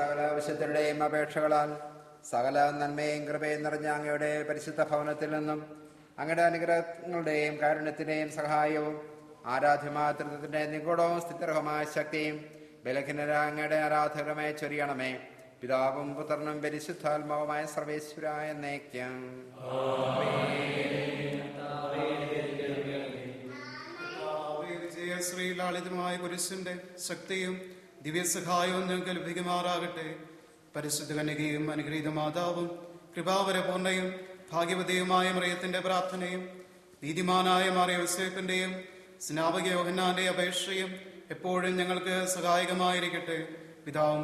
സകല ആവശ്യത്തിനുടെയും അപേക്ഷകളാൽ സകല നന്മയും കൃപയും നിറഞ്ഞ അങ്ങയുടെ പരിശുദ്ധ ഭവനത്തിൽ നിന്നും അങ്ങയുടെ അനുഗ്രഹങ്ങളുടെയും കാരുണ്യത്തിന്റെയും സഹായവും ആരാധ്യമാതൃത്വത്തിന്റെ നിഗൂഢവും സ്ഥിരമായ ശക്തിയും ബലഹീനരായ അങ്ങയുടെ ആരാധകരമായി ചൊരിയണമേ പിതാവും പുത്രനും പരിശുദ്ധാത്മാവുമായ സർവേശ്വരായ നയിക്കാം വിജയശ്രീ ലാളിതമായ പുരുഷന്റെ ശക്തിയും ദിവ്യസഹായവും ഞങ്ങൾക്ക് ലഭിക്കുമാറാകട്ടെ പരിശുദ്ധ കന്യകയും അനുഗ്രഹീത മാതാവും കൃപാവരപൂർണയും ഭാഗ്യവതിയുമായ മറിയത്തിന്റെ പ്രാർത്ഥനയും നീതിമാനായ മാറിയ യോസേഫിന്റെയും സ്നാപക യോഹന്നാന്റെ അപേക്ഷയും എപ്പോഴും ഞങ്ങൾക്ക് സഹായകമായിരിക്കട്ടെ പിതാവും